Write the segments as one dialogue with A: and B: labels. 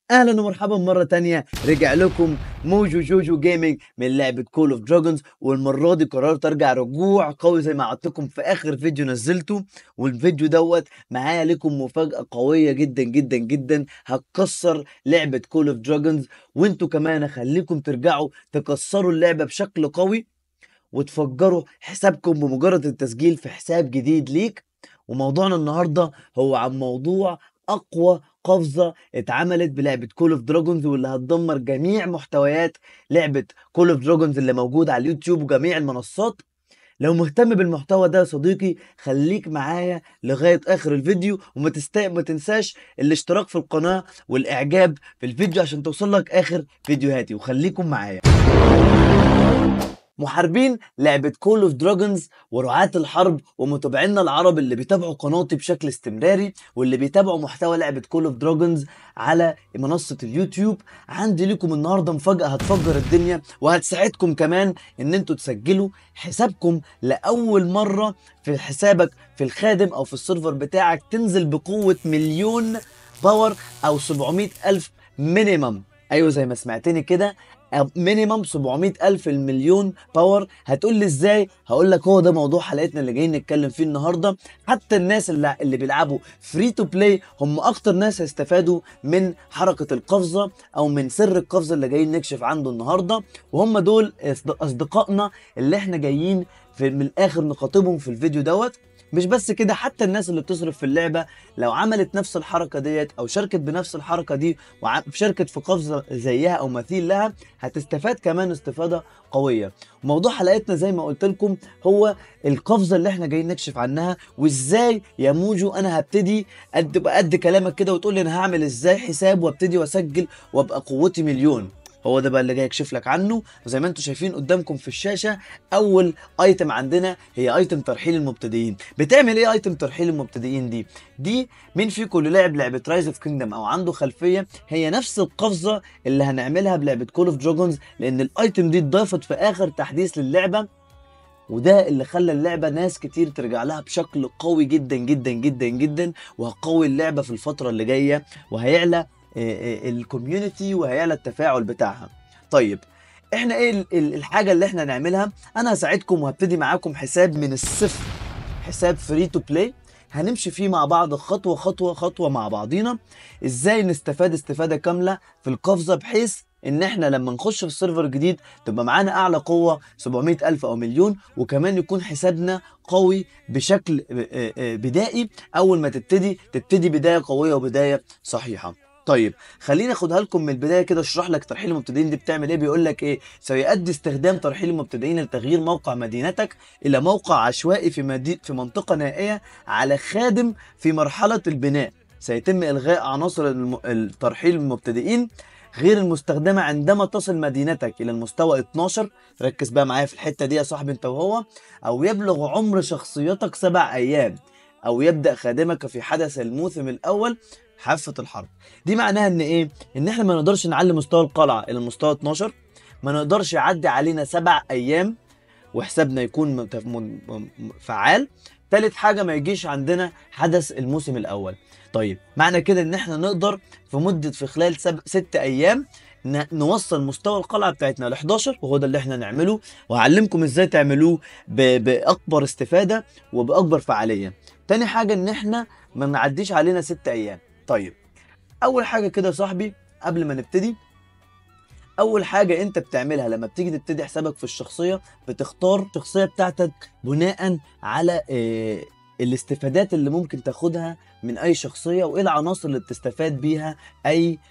A: اهلا ومرحبا مره تانية رجع لكم موجو جوجو جيمنج من لعبه كول اوف دراجونز والمره دي قررت ارجع رجوع قوي زي ما عدتكم في اخر فيديو نزلته والفيديو دوت معايا لكم مفاجاه قويه جدا جدا جدا هتكسر لعبه كول اوف دراجونز وانتوا كمان اخليكم ترجعوا تكسروا اللعبه بشكل قوي وتفجروا حسابكم بمجرد التسجيل في حساب جديد ليك وموضوعنا النهارده هو عن موضوع اقوى قفزه اتعملت بلعبه كول اوف دراجونز واللي هتدمر جميع محتويات لعبه كول اوف دراجونز اللي موجوده على اليوتيوب وجميع المنصات لو مهتم بالمحتوى ده يا صديقي خليك معايا لغايه اخر الفيديو وما تست... ما تنساش الاشتراك في القناه والاعجاب في الفيديو عشان توصل لك اخر فيديوهاتي وخليكم معايا محاربين لعبة كول اوف دراجونز ورعاة الحرب ومتابعينا العرب اللي بيتابعوا قناتي بشكل استمراري واللي بيتابعوا محتوى لعبة كول اوف دراجونز على منصة اليوتيوب عندي لكم النهاردة مفاجأة هتفجر الدنيا وهتساعدكم كمان ان انتوا تسجلوا حسابكم لأول مرة في حسابك في الخادم او في السيرفر بتاعك تنزل بقوة مليون باور او 700 ألف مينيمم ايوه زي ما سمعتني كده مينيمم 700 الف المليون باور هتقول لي ازاي هقول لك هو ده موضوع حلقتنا اللي جايين نتكلم فيه النهارده حتى الناس اللي, اللي بيلعبوا فري تو بلاي هم اكتر ناس هيستفادوا من حركه القفزه او من سر القفزه اللي جايين نكشف عنده النهارده وهم دول اصدقائنا اللي احنا جايين في من الاخر نخاطبهم في الفيديو دوت مش بس كده حتى الناس اللي بتصرف في اللعبة لو عملت نفس الحركة ديت أو شاركت بنفس الحركة دي وشاركت في قفزة زيها أو مثيل لها هتستفاد كمان استفادة قوية موضوع حلقتنا زي ما قلت لكم هو القفزة اللي احنا جايين نكشف عنها وازاي يا موجو انا هبتدي قد قد كلامك كده وتقول لي انا هعمل ازاي حساب وابتدي واسجل وابقى قوتي مليون هو ده بقى اللي جاي اكشف لك عنه وزي ما انتم شايفين قدامكم في الشاشه اول ايتم عندنا هي ايتم ترحيل المبتدئين بتعمل ايه ايتم ترحيل المبتدئين دي دي مين فيكم اللي لعب لعبه رايز اوف كينجدم او عنده خلفيه هي نفس القفزه اللي هنعملها بلعبه كول اوف دراجونز لان الايتم دي اتضافت في اخر تحديث للعبه وده اللي خلى اللعبه ناس كتير ترجع لها بشكل قوي جدا جدا جدا جدا وهقوي اللعبه في الفتره اللي جايه وهيعلى الكوميونتي وهيعلى التفاعل بتاعها طيب احنا ايه الحاجه اللي احنا نعملها انا هساعدكم وهبتدي معاكم حساب من الصفر حساب فري تو بلاي هنمشي فيه مع بعض خطوه خطوه خطوه مع بعضينا ازاي نستفاد استفاده كامله في القفزه بحيث ان احنا لما نخش في السيرفر الجديد تبقى معانا اعلى قوه 700 الف او مليون وكمان يكون حسابنا قوي بشكل بدائي اول ما تبتدي تبتدي بدايه قويه وبدايه صحيحه طيب خليني اخدها لكم من البدايه كده اشرح لك ترحيل المبتدئين دي بتعمل ايه بيقول لك ايه سيؤدي استخدام ترحيل المبتدئين لتغيير موقع مدينتك الى موقع عشوائي في مدي... في منطقه نائيه على خادم في مرحله البناء سيتم الغاء عناصر الم... الترحيل المبتدئين غير المستخدمة عندما تصل مدينتك إلى المستوى 12 ركز بقى معايا في الحتة دي يا صاحبي أنت وهو أو يبلغ عمر شخصيتك سبع أيام أو يبدأ خادمك في حدث الموسم الأول حافة الحرب دي معناها ان ايه ان احنا ما نقدرش نعلي مستوى القلعة الى المستوى 12 ما نقدرش يعدي علينا سبع ايام وحسابنا يكون فعال تالت حاجة ما يجيش عندنا حدث الموسم الأول طيب معنى كده إن إحنا نقدر في مدة في خلال سب... ست أيام نوصل مستوى القلعة بتاعتنا ل 11 وهو ده اللي احنا نعمله وهعلمكم ازاي تعملوه ب... بأكبر استفادة وبأكبر فعالية تاني حاجة إن احنا ما نعديش علينا ست أيام طيب اول حاجه كده يا صاحبي قبل ما نبتدي اول حاجه انت بتعملها لما بتيجي تبتدي حسابك في الشخصيه بتختار الشخصيه بتاعتك بناء على إيه الاستفادات اللي ممكن تاخدها من اي شخصيه وايه العناصر اللي بتستفاد بيها اي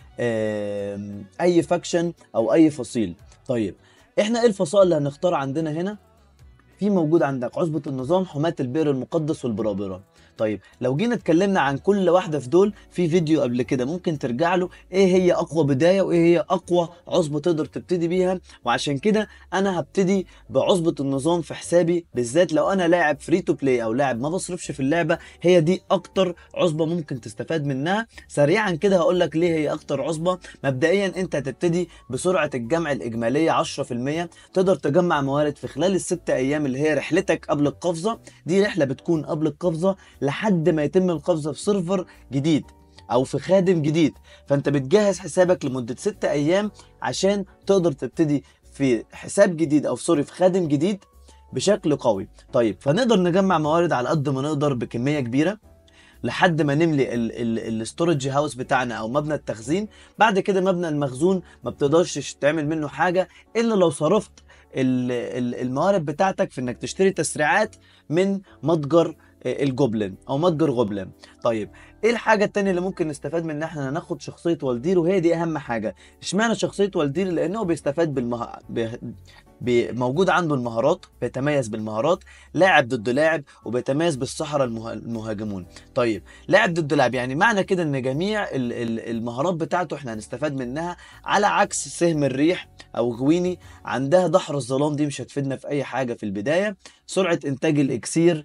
A: إيه اي فاكشن او اي فصيل طيب احنا ايه الفصائل اللي هنختار عندنا هنا في موجود عندك عصبة النظام حماة البئر المقدس والبرابرة طيب لو جينا اتكلمنا عن كل واحدة في دول في فيديو قبل كده ممكن ترجع له ايه هي اقوى بداية وايه هي اقوى عصبة تقدر تبتدي بيها وعشان كده انا هبتدي بعصبة النظام في حسابي بالذات لو انا لاعب فري تو بلاي او لاعب ما بصرفش في اللعبة هي دي اكتر عصبة ممكن تستفاد منها سريعا كده هقول لك ليه هي اكتر عصبة مبدئيا انت هتبتدي بسرعة الجمع الاجمالية 10% تقدر تجمع موارد في خلال الست ايام اللي هي رحلتك قبل القفزة دي رحلة بتكون قبل القفزة لحد ما يتم القفزة في سيرفر جديد او في خادم جديد فانت بتجهز حسابك لمده ستة ايام عشان تقدر تبتدي في حساب جديد او سوري في خادم جديد بشكل قوي طيب فنقدر نجمع موارد على قد ما نقدر بكميه كبيره لحد ما نملي الاستورج هاوس بتاعنا او مبنى التخزين بعد كده مبنى المخزون ما بتقدرش تعمل منه حاجه الا لو صرفت ال- ال- الموارد بتاعتك في انك تشتري تسريعات من متجر الجوبلin او متجر غوبلin طيب ايه الحاجه التانية اللي ممكن نستفاد من ان احنا ناخد شخصيه والدير وهي دي اهم حاجه اشمعنى شخصيه والدير لانه بيستفاد بالمه... ب... ب... موجود عنده المهارات بيتميز بالمهارات لاعب ضد لاعب وبيتميز بالسحرة المه... المهاجمون طيب لاعب ضد لاعب يعني معنى كده ان جميع ال... ال- المهارات بتاعته احنا هنستفاد منها على عكس سهم الريح او غويني عندها دحر الظلام دي مش هتفيدنا في اي حاجه في البدايه سرعه انتاج الاكسير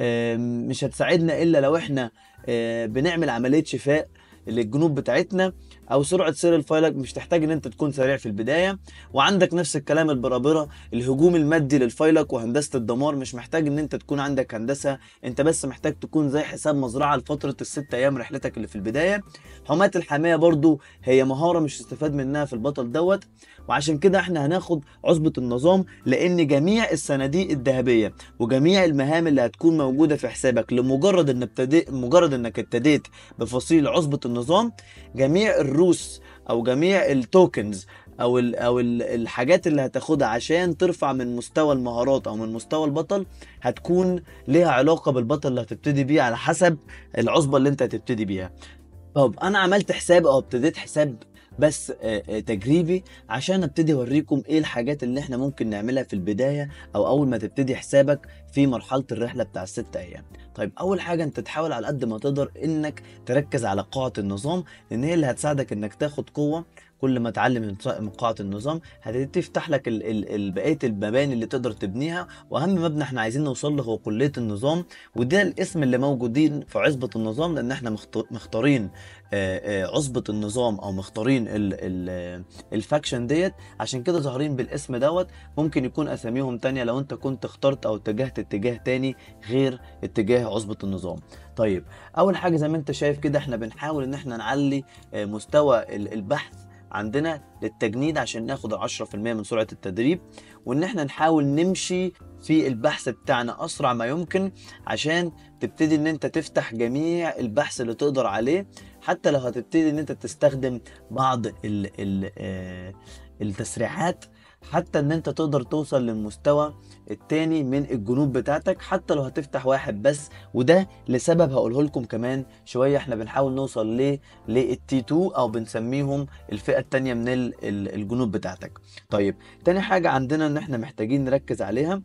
A: آم، مش هتساعدنا الا لو احنا آه، بنعمل عمليه شفاء للجنوب بتاعتنا او سرعه سير الفايلك مش تحتاج ان انت تكون سريع في البدايه وعندك نفس الكلام البرابره الهجوم المادي للفايلك وهندسه الدمار مش محتاج ان انت تكون عندك هندسه انت بس محتاج تكون زي حساب مزرعه لفتره الست ايام رحلتك اللي في البدايه حماة الحمايه برضو هي مهاره مش تستفاد منها في البطل دوت وعشان كده احنا هناخد عصبة النظام لان جميع الصناديق الذهبية وجميع المهام اللي هتكون موجودة في حسابك لمجرد ان ابتدي مجرد انك ابتديت بفصيل عصبة النظام جميع الروس او جميع التوكنز او ال او ال الحاجات اللي هتاخدها عشان ترفع من مستوى المهارات او من مستوى البطل هتكون ليها علاقة بالبطل اللي هتبتدي بيه على حسب العصبة اللي انت هتبتدي بيها طب انا عملت حساب او ابتديت حساب بس آه، آه، تجريبي عشان ابتدي اوريكم ايه الحاجات اللي احنا ممكن نعملها في البدايه او اول ما تبتدي حسابك في مرحله الرحله بتاع الست ايام طيب اول حاجه انت تحاول على قد ما تقدر انك تركز على قاعه النظام لان هي اللي هتساعدك انك تاخد قوه كل ما تعلم من من قاعه النظام هتبتدي تفتح لك ال- ال- ال- بقيه المباني اللي تقدر تبنيها واهم مبنى احنا عايزين نوصل له هو كليه النظام وده الاسم اللي موجودين في عصبه النظام لان احنا مخت- مختارين آه، آه، عصبة النظام او مختارين ال- ال- الفاكشن ديت عشان كده ظاهرين بالاسم دوت ممكن يكون اساميهم تانية لو انت كنت اخترت او اتجهت اتجاه تاني غير اتجاه عصبة النظام طيب اول حاجة زي ما انت شايف كده احنا بنحاول ان احنا نعلي آه، مستوى ال- البحث عندنا للتجنيد عشان ناخد 10% من سرعة التدريب وان احنا نحاول نمشي في البحث بتاعنا اسرع ما يمكن عشان تبتدي ان انت تفتح جميع البحث اللي تقدر عليه حتى لو هتبتدي ان انت تستخدم بعض ال ال آه، التسريحات حتى ان انت تقدر توصل للمستوى التاني من الجنوب بتاعتك حتى لو هتفتح واحد بس وده لسبب هقوله لكم كمان شويه احنا بنحاول نوصل ليه للتي 2 او بنسميهم الفئه التانيه من ال- ال- الجنوب بتاعتك طيب تاني حاجه عندنا ان احنا محتاجين نركز عليها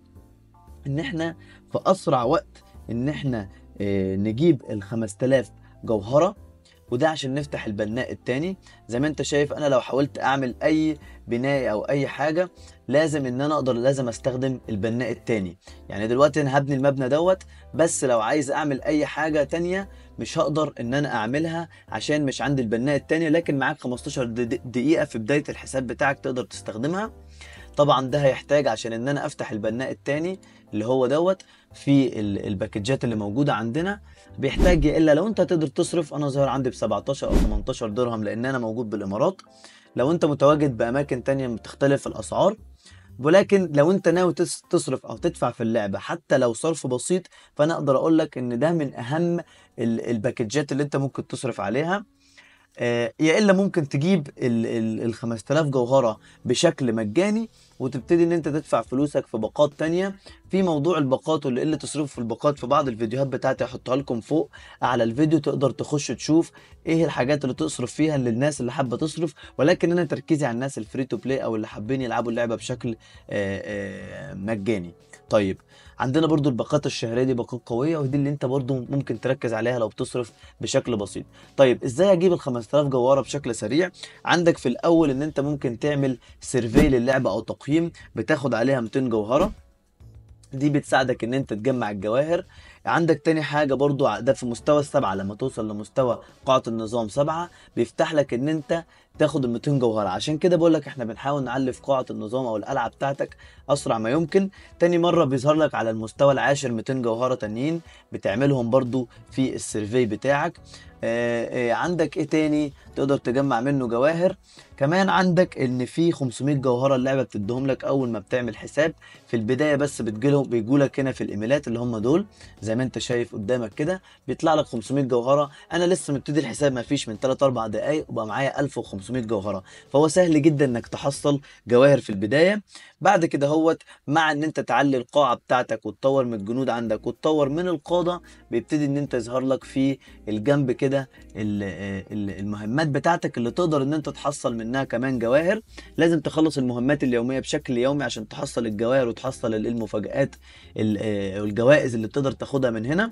A: ان احنا في اسرع وقت ان احنا آه، نجيب ال 5000 جوهره وده عشان نفتح البناء التاني زي ما انت شايف انا لو حاولت اعمل اي بناء او اي حاجه لازم ان انا اقدر لازم استخدم البناء التاني يعني دلوقتي انا هبني المبنى دوت بس لو عايز اعمل اي حاجه تانية مش هقدر ان انا اعملها عشان مش عندي البناء التاني لكن معاك 15 د- دقيقه في بدايه الحساب بتاعك تقدر تستخدمها طبعا ده هيحتاج عشان ان انا افتح البناء التاني اللي هو دوت في ال- الباكجات اللي موجوده عندنا بيحتاج يا الا لو انت تقدر تصرف انا ظاهر عندي ب 17 او 18 درهم لان انا موجود بالامارات لو انت متواجد باماكن تانية بتختلف الاسعار ولكن لو انت ناوي تس- تصرف او تدفع في اللعبه حتى لو صرف بسيط فانا اقدر اقول لك ان ده من اهم ال- الباكجات اللي انت ممكن تصرف عليها آه، يا الا ممكن تجيب ال ال ال 5000 جوهره بشكل مجاني وتبتدي ان انت تدفع فلوسك في باقات تانية في موضوع الباقات واللي اللي تصرفه في الباقات في بعض الفيديوهات بتاعتي هحطها لكم فوق على الفيديو تقدر تخش تشوف ايه الحاجات اللي تصرف فيها للناس اللي حابه تصرف ولكن انا تركيزي على الناس الفري تو بلاي او اللي حابين يلعبوا اللعبه بشكل آه، آه، مجاني طيب عندنا برضو الباقات الشهريه دي باقات قويه ودي اللي انت برضو ممكن تركز عليها لو بتصرف بشكل بسيط طيب ازاي اجيب ال 5000 جوهره بشكل سريع عندك في الاول ان انت ممكن تعمل سيرفي للعبه او تقييم بتاخد عليها 200 جوهره دي بتساعدك ان انت تجمع الجواهر عندك تاني حاجه برضو ع- ده في مستوى السبعه لما توصل لمستوى قاعه النظام سبعه بيفتح لك ان انت تاخد ال 200 جوهره عشان كده بقول لك احنا بنحاول نعلي في قاعه النظام او القلعه بتاعتك اسرع ما يمكن تاني مره بيظهر لك على المستوى العاشر 200 جوهره تانيين بتعملهم برضو في السيرفي بتاعك آه، آه، عندك ايه تاني تقدر تجمع منه جواهر كمان عندك ان في 500 جوهره اللعبه بتديهم لك اول ما بتعمل حساب في البدايه بس بتجيلهم بيجوا لك هنا في الايميلات اللي هم دول زي ما انت شايف قدامك كده بيطلع لك 500 جوهره انا لسه مبتدي الحساب ما فيش من 3 4 دقائق وبقى معايا 1500 جوهره فهو سهل جدا انك تحصل جواهر في البدايه بعد كده هوت مع ان انت تعلي القاعه بتاعتك وتطور من الجنود عندك وتطور من القاده بيبتدي ان انت يظهر لك في الجنب كده ال- ال- المهمات بتاعتك اللي تقدر ان انت تحصل منها كمان جواهر لازم تخلص المهمات اليوميه بشكل يومي عشان تحصل الجواهر وتحصل ال- المفاجآت ال- آه، والجوائز اللي تقدر تاخدها من هنا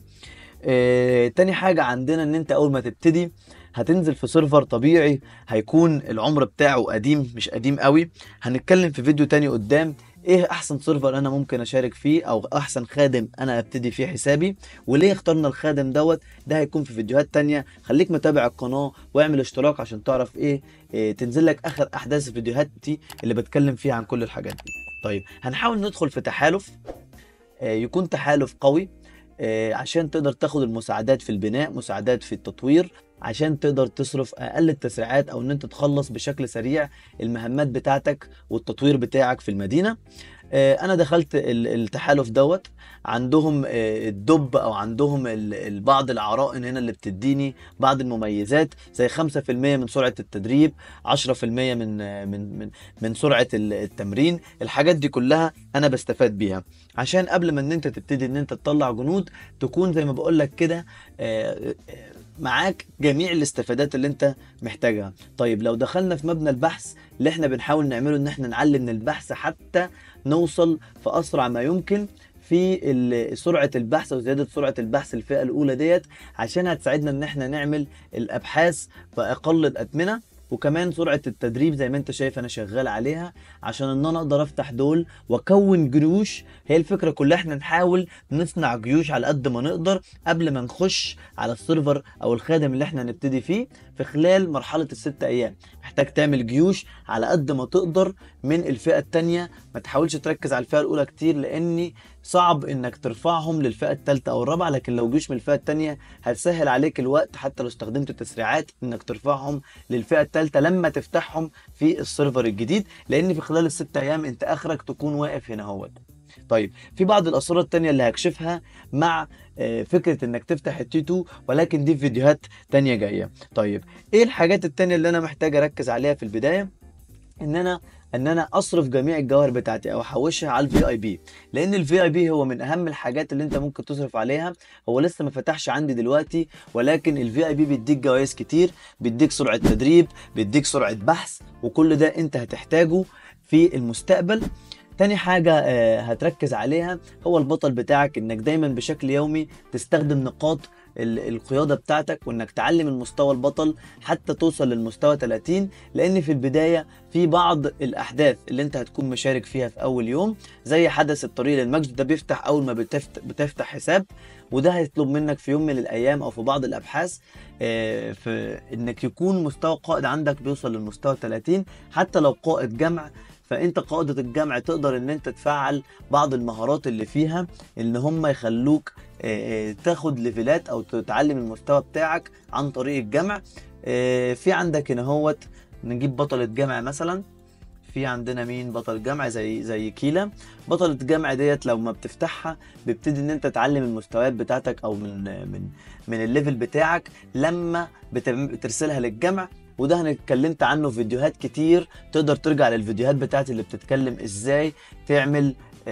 A: آه، تاني حاجة عندنا ان انت اول ما تبتدي هتنزل في سيرفر طبيعي هيكون العمر بتاعه قديم مش قديم قوي هنتكلم في فيديو تاني قدام ايه احسن سيرفر انا ممكن اشارك فيه او احسن خادم انا ابتدي فيه حسابي وليه اخترنا الخادم دوت ده هيكون في فيديوهات تانية خليك متابع القناة واعمل اشتراك عشان تعرف ايه, إيه تنزل لك اخر احداث فيديوهاتي اللي بتكلم فيها عن كل الحاجات دي طيب هنحاول ندخل في تحالف آه، يكون تحالف قوي آه، عشان تقدر تاخد المساعدات في البناء مساعدات في التطوير عشان تقدر تصرف اقل التسريعات او ان انت تخلص بشكل سريع المهمات بتاعتك والتطوير بتاعك في المدينه آه، انا دخلت ال- التحالف دوت عندهم آه، الدب او عندهم ال- ال- بعض العرائن هنا اللي بتديني بعض المميزات زي 5% من سرعه التدريب 10% من آه، من من من سرعه ال- التمرين الحاجات دي كلها انا بستفاد بيها عشان قبل ما ان انت تبتدي ان انت تطلع جنود تكون زي ما بقول لك كده آه، آه، معاك جميع الاستفادات اللي انت محتاجها طيب لو دخلنا في مبنى البحث اللي احنا بنحاول نعمله ان احنا نعلي من البحث حتى نوصل في اسرع ما يمكن في ال- سرعه البحث وزياده سرعه البحث الفئه الاولى ديت عشان هتساعدنا ان احنا نعمل الابحاث باقل الاثمنه وكمان سرعه التدريب زي ما انت شايف انا شغال عليها عشان ان انا اقدر افتح دول واكون جيوش هي الفكره كلها احنا نحاول نصنع جيوش على قد ما نقدر قبل ما نخش على السيرفر او الخادم اللي احنا هنبتدي فيه في خلال مرحله الست ايام محتاج تعمل جيوش على قد ما تقدر من الفئه الثانيه ما تحاولش تركز على الفئه الاولى كتير لاني صعب انك ترفعهم للفئه الثالثه او الرابعه لكن لو جيوش من الفئه الثانيه هتسهل عليك الوقت حتى لو استخدمت تسريعات انك ترفعهم للفئه الثالثه لما تفتحهم في السيرفر الجديد لان في خلال الست ايام انت اخرك تكون واقف هنا اهوت طيب في بعض الاسرار التانية اللي هكشفها مع آه، فكرة انك تفتح التي 2 ولكن دي في فيديوهات تانية جاية طيب ايه الحاجات التانية اللي انا محتاج اركز عليها في البداية ان انا ان انا اصرف جميع الجوهر بتاعتي او احوشها على الفي اي بي لان الفي اي بي هو من اهم الحاجات اللي انت ممكن تصرف عليها هو لسه ما فتحش عندي دلوقتي ولكن الفي اي بي بيديك جوائز كتير بيديك سرعه تدريب بيديك سرعه بحث وكل ده انت هتحتاجه في المستقبل تاني حاجة آه، هتركز عليها هو البطل بتاعك انك دايما بشكل يومي تستخدم نقاط ال- القيادة بتاعتك وانك تعلم المستوى البطل حتى توصل للمستوى 30 لان في البداية في بعض الاحداث اللي انت هتكون مشارك فيها في اول يوم زي حدث الطريق للمجد ده بيفتح اول ما بتفتح, بتفتح حساب وده هيطلب منك في يوم من الايام او في بعض الابحاث آه، في انك يكون مستوى قائد عندك بيوصل للمستوى 30 حتى لو قائد جمع فانت قائدة الجمع تقدر ان انت تفعل بعض المهارات اللي فيها ان هم يخلوك آه، آه، تاخد ليفلات او تتعلم المستوى بتاعك عن طريق الجمع آه، في عندك هنا هوت نجيب بطلة جمع مثلا في عندنا مين بطل جمع زي زي كيلا بطلة جمع ديت لو ما بتفتحها بيبتدي ان انت تعلم المستويات بتاعتك او من من من الليفل بتاعك لما بتم- بترسلها للجمع وده انا اتكلمت عنه في فيديوهات كتير تقدر ترجع للفيديوهات بتاعتي اللي بتتكلم ازاي تعمل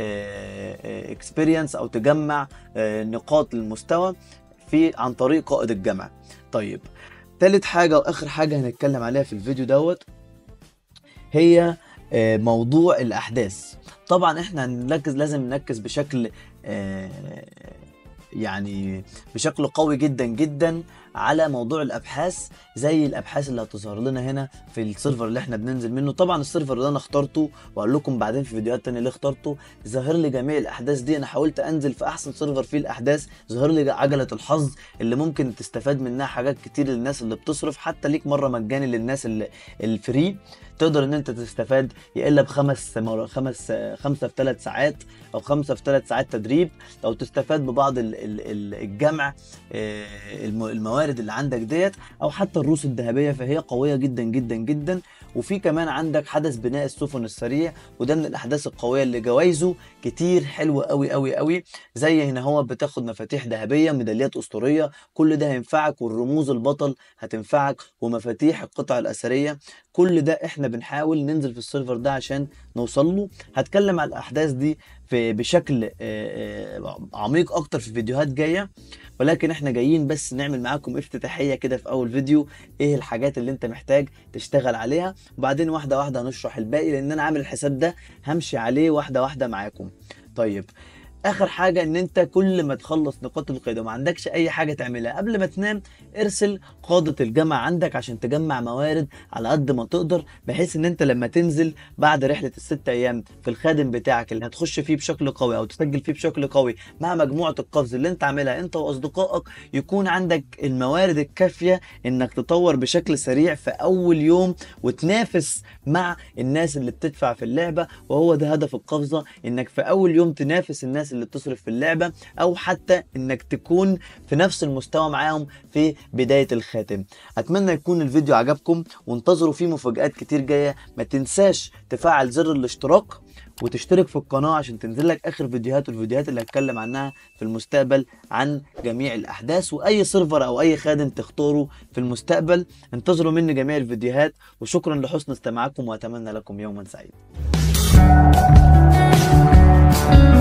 A: اكسبيرينس او تجمع آه، نقاط للمستوى في عن طريق قائد الجمع طيب تالت حاجة واخر حاجة هنتكلم عليها في الفيديو دوت هي آه، موضوع الاحداث طبعا احنا هنركز لازم نركز بشكل آه، يعني بشكل قوي جدا جدا على موضوع الابحاث زي الابحاث اللي هتظهر لنا هنا في السيرفر اللي احنا بننزل منه طبعا السيرفر اللي انا اخترته واقول لكم بعدين في فيديوهات تانية ليه اخترته ظاهر لي جميع الاحداث دي انا حاولت انزل في احسن سيرفر فيه الاحداث ظاهر لي عجله الحظ اللي ممكن تستفاد منها حاجات كتير للناس اللي بتصرف حتى ليك مره مجاني للناس اللي الفري تقدر ان انت تستفاد يا الا بخمس مر... خمس خمسه في ثلاث ساعات او خمسه في ثلاث ساعات تدريب او تستفاد ببعض ال- ال- ال- الجمع آه، الم- الموارد اللي عندك ديت او حتى الروس الذهبيه فهي قويه جدا جدا جدا وفي كمان عندك حدث بناء السفن السريع وده من الاحداث القويه اللي جوائزه كتير حلوه قوي قوي قوي زي هنا هو بتاخد مفاتيح ذهبيه ميداليات اسطوريه كل ده هينفعك والرموز البطل هتنفعك ومفاتيح القطع الاثريه كل ده احنا بنحاول ننزل في السيرفر ده عشان نوصل له هتكلم على الاحداث دي في بشكل آه، آه، عميق اكتر في فيديوهات جايه ولكن احنا جايين بس نعمل معاكم افتتاحيه كده في اول فيديو ايه الحاجات اللي انت محتاج تشتغل عليها وبعدين واحده واحده هنشرح الباقي لان انا عامل الحساب ده همشي عليه واحده واحده معاكم طيب اخر حاجه ان انت كل ما تخلص نقاط القيد وما عندكش اي حاجه تعملها قبل ما تنام ارسل قاده الجامعه عندك عشان تجمع موارد على قد ما تقدر بحيث ان انت لما تنزل بعد رحله الست ايام في الخادم بتاعك اللي هتخش فيه بشكل قوي او تسجل فيه بشكل قوي مع مجموعه القفز اللي انت عاملها انت واصدقائك يكون عندك الموارد الكافيه انك تطور بشكل سريع في اول يوم وتنافس مع الناس اللي بتدفع في اللعبه وهو ده هدف القفزه انك في اول يوم تنافس الناس اللي بتصرف في اللعبه او حتى انك تكون في نفس المستوى معاهم في بدايه الخاتم اتمنى يكون الفيديو عجبكم وانتظروا فيه مفاجآت كتير جايه ما تنساش تفعل زر الاشتراك وتشترك في القناه عشان تنزل لك اخر فيديوهات والفيديوهات اللي هتكلم عنها في المستقبل عن جميع الاحداث واي سيرفر او اي خادم تختاره في المستقبل انتظروا مني جميع الفيديوهات وشكرا لحسن استماعكم واتمنى لكم يوما سعيدا